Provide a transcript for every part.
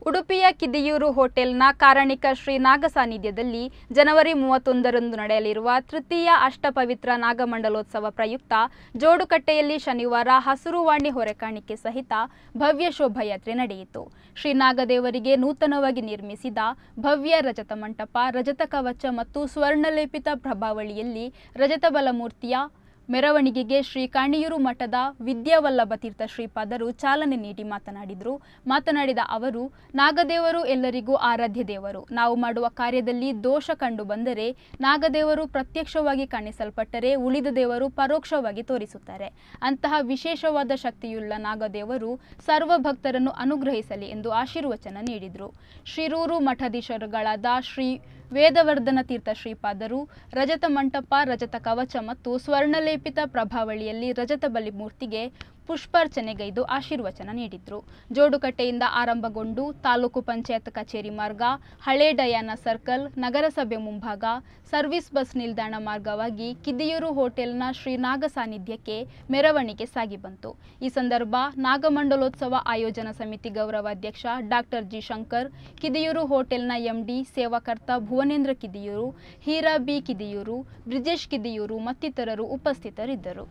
ಉಡುಪಿಯ ಕಿದಿಯೂರು ಹೋಟೆಲ್ನ ಕಾರಣಿಕ ಶ್ರೀ ನಾಗ ಸಾನ್ನಿಧ್ಯದಲ್ಲಿ ಜನವರಿ ಮೂವತ್ತೊಂದರಂದು ನಡೆಯಲಿರುವ ತೃತೀಯ ಅಷ್ಟಪವಿತ್ರ ನಾಗಮಂಡಲೋತ್ಸವ ಪ್ರಯುಕ್ತ ಜೋಡುಕಟ್ಟೆಯಲ್ಲಿ ಶನಿವಾರ ಹಸುರುವಾಣಿ ಹೊರೆಕಾಣಿಕೆ ಸಹಿತ ಭವ್ಯ ಶೋಭಾಯಾತ್ರೆ ನಡೆಯಿತು ಶ್ರೀ ನಾಗದೇವರಿಗೆ ನೂತನವಾಗಿ ನಿರ್ಮಿಸಿದ ಭವ್ಯ ರಜತ ಮಂಟಪ ರಜತ ಕವಚ ಮತ್ತು ಸ್ವರ್ಣಲೇಪಿತ ಪ್ರಭಾವಳಿಯಲ್ಲಿ ರಜತ ಬಲಮೂರ್ತಿಯ ಮೆರವಣಿಗೆಗೆ ಶ್ರೀ ಕಾಣಿಯೂರು ಮಠದ ವಿದ್ಯಾವಲ್ಲಭ ತೀರ್ಥ ಶ್ರೀಪಾದರು ಚಾಲನೆ ನೀಡಿ ಮಾತನಾಡಿದರು ಮಾತನಾಡಿದ ಅವರು ನಾಗದೇವರು ಎಲ್ಲರಿಗೂ ಆರಾಧ್ಯ ದೇವರು ನಾವು ಮಾಡುವ ಕಾರ್ಯದಲ್ಲಿ ದೋಷ ಕಂಡು ಬಂದರೆ ನಾಗದೇವರು ಪ್ರತ್ಯಕ್ಷವಾಗಿ ಕಾಣಿಸಲ್ಪಟ್ಟರೆ ಉಳಿದ ದೇವರು ಪರೋಕ್ಷವಾಗಿ ತೋರಿಸುತ್ತಾರೆ ಅಂತಹ ವಿಶೇಷವಾದ ಶಕ್ತಿಯುಳ್ಳ ನಾಗದೇವರು ಸರ್ವ ಭಕ್ತರನ್ನು ಅನುಗ್ರಹಿಸಲಿ ಎಂದು ಆಶೀರ್ವಚನ ನೀಡಿದರು ಶಿರೂರು ಮಠಾಧೀಶರುಗಳಾದ ಶ್ರೀ ವೇದವರ್ಧನ ತೀರ್ಥ ಶ್ರೀಪಾದರು ರಜತ ಮಂಟಪ ರಜತ ಕವಚ ಮತ್ತು ಸ್ವರ್ಣಲೇಪಿತ ಪ್ರಭಾವಳಿಯಲ್ಲಿ ರಜತ ಬಲಿ ಮೂರ್ತಿಗೆ ಪುಷ್ಪಾರ್ಚನೆಗೈದು ಆಶೀರ್ವಚನ ನೀಡಿದ್ರು ಜೋಡುಕಟ್ಟೆಯಿಂದ ಆರಂಭಗೊಂಡು ತಾಲೂಕು ಪಂಚಾಯತ್ ಕಚೇರಿ ಮಾರ್ಗ ಹಳೆ ಡಯಾನ ಸರ್ಕಲ್ ನಗರಸಭೆ ಮುಂಭಾಗ ಸರ್ವಿಸ್ ಬಸ್ ನಿಲ್ದಾಣ ಮಾರ್ಗವಾಗಿ ಕಿದಿಯೂರು ಹೋಟೆಲ್ನ ಶ್ರೀ ನಾಗ ಸಾನ್ನಿಧ್ಯಕ್ಕೆ ಮೆರವಣಿಗೆ ಸಾಗಿ ಬಂತು ಈ ಸಂದರ್ಭ ನಾಗಮಂಡಲೋತ್ಸವ ಆಯೋಜನಾ ಸಮಿತಿ ಗೌರವಾಧ್ಯಕ್ಷ ಡಾಕ್ಟರ್ ಜಿ ಶಂಕರ್ ಕಿದಿಯೂರು ಹೋಟೆಲ್ನ ಎಂಡಿ ಸೇವಾಕರ್ತ ಭುವನೇಂದ್ರ ಕಿದಿಯೂರು ಹೀರಾ ಬಿ ಕಿದಿಯೂರು ಬ್ರಿಜೇಶ್ ಕಿದಿಯೂರು ಮತ್ತಿತರರು ಉಪಸ್ಥಿತರಿದ್ದರು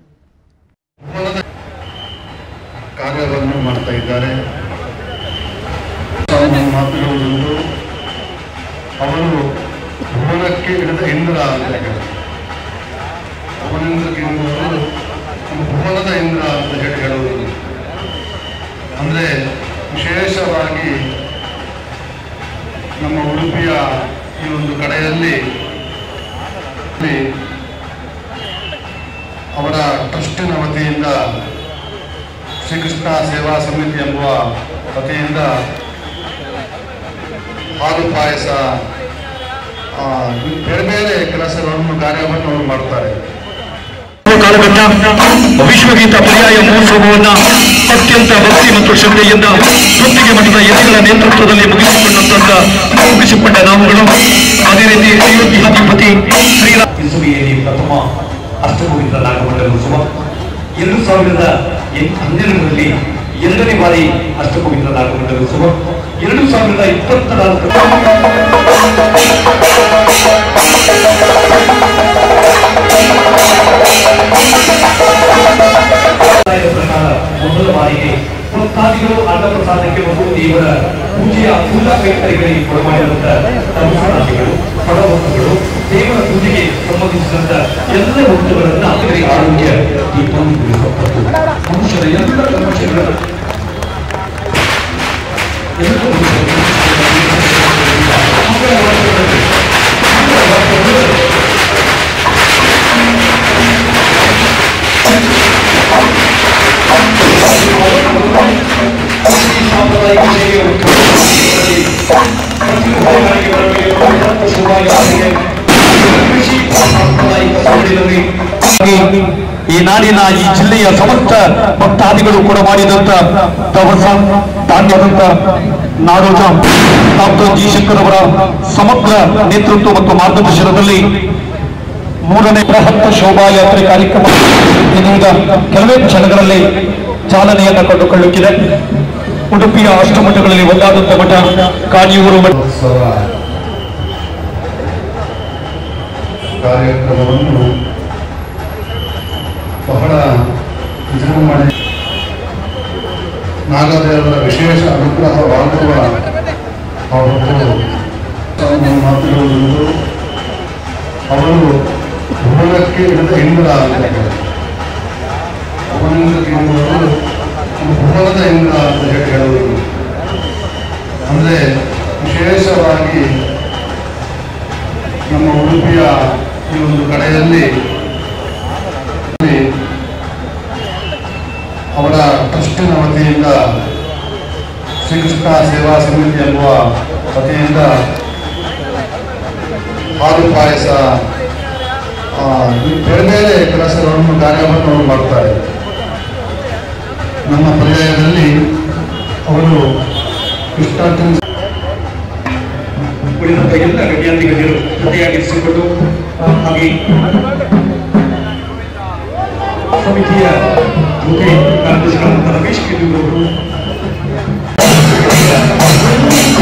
ಕಾರ್ಯವನ್ನು ಮಾಡ್ತಾ ಇದ್ದಾರೆ ಅವನ ಮಾತುಗಳು ಅವರು ಭುವನಕ್ಕೆ ಹಿಡಿದ ಇಂದ್ರ ಅಂತ ಹೇಳ್ತಾರೆ ಭುವನೇಂದ್ರ ಗಿರಿಯವರು ಭುವನದ ಇಂದ್ರ ಅಂತ ಹೇಳಿ ಹೇಳುವುದು ಅಂದರೆ ವಿಶೇಷವಾಗಿ ನಮ್ಮ ಉಡುಪಿಯ ಈ ಒಂದು ಕಡೆಯಲ್ಲಿ ಇಲ್ಲಿ ಅವರ ಟ್ರಸ್ಟಿನ ವತಿಯಿಂದ ಶ್ರೀಕೃಷ್ಣ ಸೇವಾ ಸಮಿತಿ ಎಂಬುವ ವತಿಯಿಂದ ಹಾಲು ಪಾಯಸ ಆ, ಬೇರೆ ಬೇರೆ ಕೆಲಸಗಳನ್ನು ಕಾರ್ಯವನ್ನು ಅವರು ಮಾಡ್ತಾರೆ ಕಾಲಘಟ್ಟ ವಿಶ್ವಗೀತ ಪರ್ಯಾಯ ಮಹೋತ್ಸವವನ್ನ ಅತ್ಯಂತ ಭಕ್ತಿ ಮತ್ತು ಶ್ರದ್ಧೆಯಿಂದ ಗುತ್ತಿಗೆ ಮಠದ ಯತಿಗಳ ನೇತೃತ್ವದಲ್ಲಿ ಮುಗಿಸಿಕೊಂಡಂತ ಮುಗಿಸಿಕೊಂಡ ನಾವುಗಳು ಅದೇ ರೀತಿ ಅಯೋಧ್ಯಾಧಿಪತಿ ಶ್ರೀರಾಮ ಇಸುವಿಯಲ್ಲಿ ಪ್ರಥಮ ಅಷ್ಟಗೋವಿಂದ ನಾಗಮಂಡಲೋತ್ಸವ ಎರಡು ಸಾವಿರದ ಎಂ- ಹನ್ನೆರಡರಲ್ಲಿ ಎರಡನೇ ಬಾರಿ ಅಷ್ಟಗೋವಿಂದ ನಾಗಮಂಡಲೋತ್ಸವ ಎರಡು ಸಾವಿರದ ಇಪ್ಪತ್ತ ನಾಲ್ಕು ಪ್ರಕಾರ ಮೊದಲ ಬಾರಿಗೆ ಭಕ್ತಾದಿಗಳು ಅನ್ನಪ್ರಸಾದಕ್ಕೆ ಒಂದು ದೇವರ ಪೂಜೆಯ ಪೂಜಾ ಕೈಕರಿಗಳಿಗೆ ಕೊಡಮಾಡಿರುವಂತಹ ಧರ್ಮಸ್ಥಾನಿಗಳು ಪರಭಕ್ತಗಳು ದೇವರ ಪೂಜೆಗೆ ಸಂಬಂಧಿಸಿದಂತ ಎಲ್ಲ ವಸ್ತುಗಳನ್ನ ಅವರಿಗೆ ಆರೋಗ್ಯ ದೀಪಾವಳಿ ಸಂಪತ್ತು ಮನುಷ್ಯರ ಎಲ್ಲ ಸಮಸ್ಯೆಗಳನ್ನು ಎಲ್ಲ ಸಾಂಪ್ರದಾಯಿಕ ಸೇವೆಯ ಕೃಷಿ ಸಾಂಪ್ರದಾಯಿಕ ಸೇವೆಯಲ್ಲಿ ಈ ನಾಡಿನ ಈ ಜಿಲ್ಲೆಯ ಸಮಸ್ತ ಭಕ್ತಾದಿಗಳು ಕೂಡ ಮಾಡಿದಂತ ದವಸ ಧಾನ್ಯದಂತ ನಾಡೋಜ ಡಾಕ್ಟರ್ ಜಿ ಶಂಕರ್ ಅವರ ಸಮಗ್ರ ನೇತೃತ್ವ ಮತ್ತು ಮಾರ್ಗದರ್ಶನದಲ್ಲಿ ಮೂರನೇ ಬೃಹತ್ ಶೋಭಾಯಾತ್ರೆ ಕಾರ್ಯಕ್ರಮ ಇದೀಗ ಕೆಲವೇ ಕ್ಷಣಗಳಲ್ಲಿ ಚಾಲನೆಯನ್ನು ಕಂಡುಕೊಳ್ಳುತ್ತಿದೆ ಉಡುಪಿಯ ಅಷ್ಟಮಠಗಳಲ್ಲಿ ಒಂದಾದಂತ ಮಠ ಕಾಣಿಯೂರು ಮಠ ಉತ್ಸವ ಕಾರ್ಯಕ್ರಮವನ್ನು ಬಹಳ ವಿಜೃಂಭಣೆ ನಾಗದೇವರ ವಿಶೇಷ ಅನುಗ್ರಹವಾಗುವ ಅವರು ಮಾತುಗಳು ಅವರು ಭುವನಕ್ಕೆ ಹಿಡಿದ ಇಂದ್ರ ಅಂತ ಹೇಳ್ತಾರೆ ಭುವನೇಂದ್ರ ಗಿರಿಯವರು ಭುವನದ ಇಂದ್ರ ಅಂತ ಹೇಳಿ ಹೇಳುವುದು ಅಂದರೆ ವಿಶೇಷವಾಗಿ ನಮ್ಮ ಉಡುಪಿಯ ಈ ಒಂದು ಕಡೆಯಲ್ಲಿ ಇಲ್ಲಿ ಅವರ ಟ್ರಸ್ಟಿನ ವತಿಯಿಂದ ಶ್ರೀಕೃಷ್ಣ ಸೇವಾ ಸಮಿತಿ ಎಂಬುವ ವತಿಯಿಂದ ಹಾಲು ಪಾಯಸ ಆ, ಬೇರೆ ಬೇರೆ ಕೆಲಸಗಳನ್ನು ಕಾರ್ಯವನ್ನು ಅವರು ಮಾಡ್ತಾರೆ ನಮ್ಮ ಪರ್ಯಾಯದಲ್ಲಿ ಅವರು ಕೃಷ್ಣಾರ್ಜುನ ಉಳಿದಂತ ಎಲ್ಲ ಗಣ್ಯಾತಿ ಗಣ್ಯರು ಜೊತೆಯಾಗಿರಿಸಿಕೊಂಡು ಹಾಗೆ ಸಮಿತಿಯ ಜೊತೆ ಕಾರ್ಯದರ್ಶಿಗಳಾದಂತಹ ರಮೇಶ್ ಕಿಡಿಯೂರು ಅವರು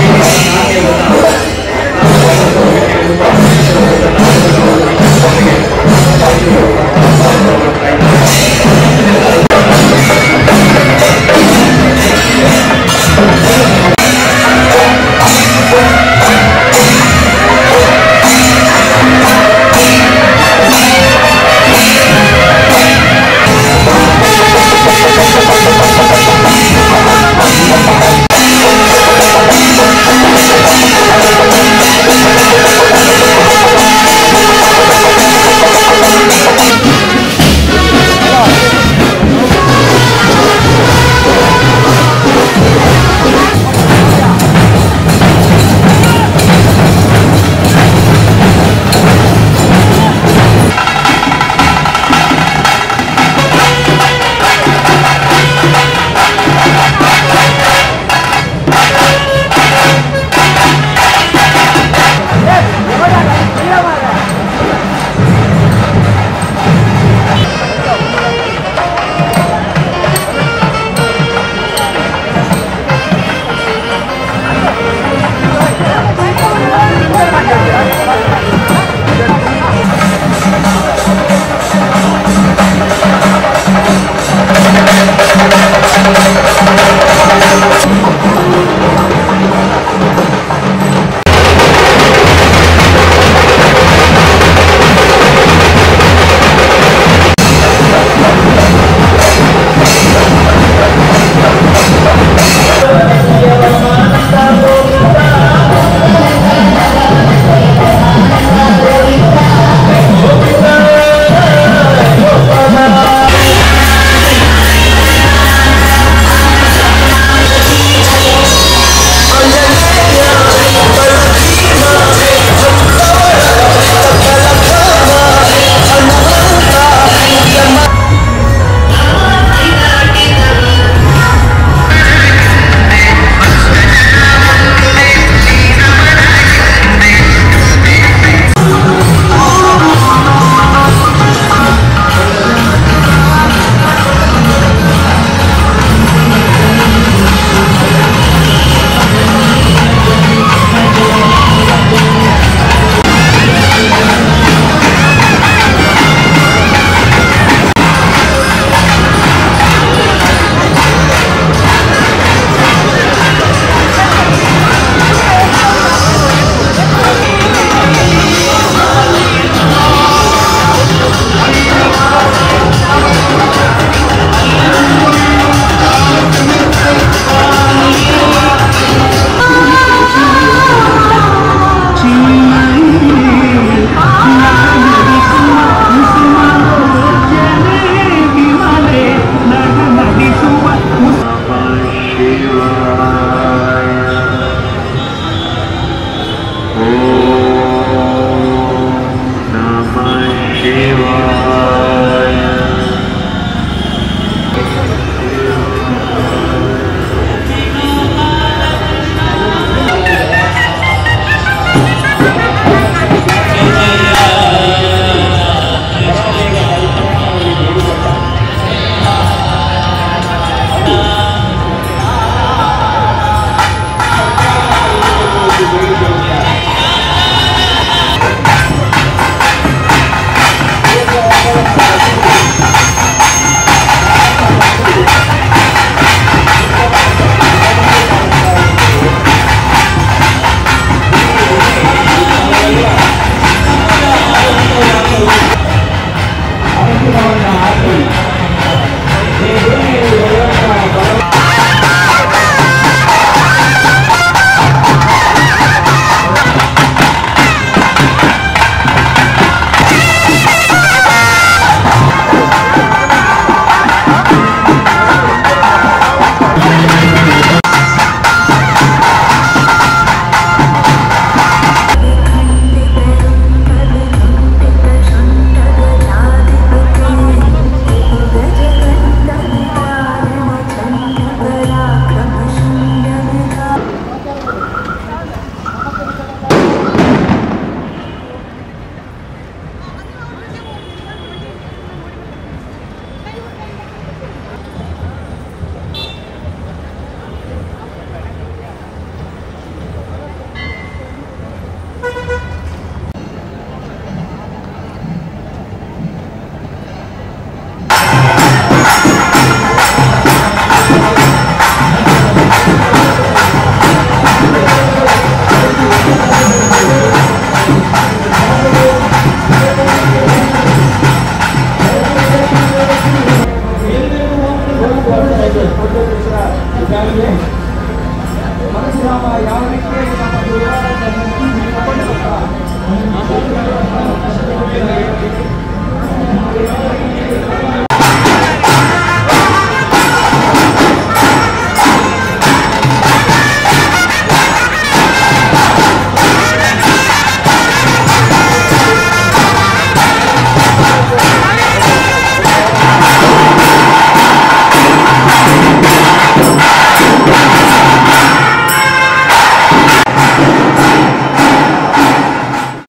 ಸಂಗ್ರಾಮ ಯಾವ ರೀತಿಯಾಗಿ ನಮ್ಮ ಹೋರಾಟದ ಮುಖಂಡರ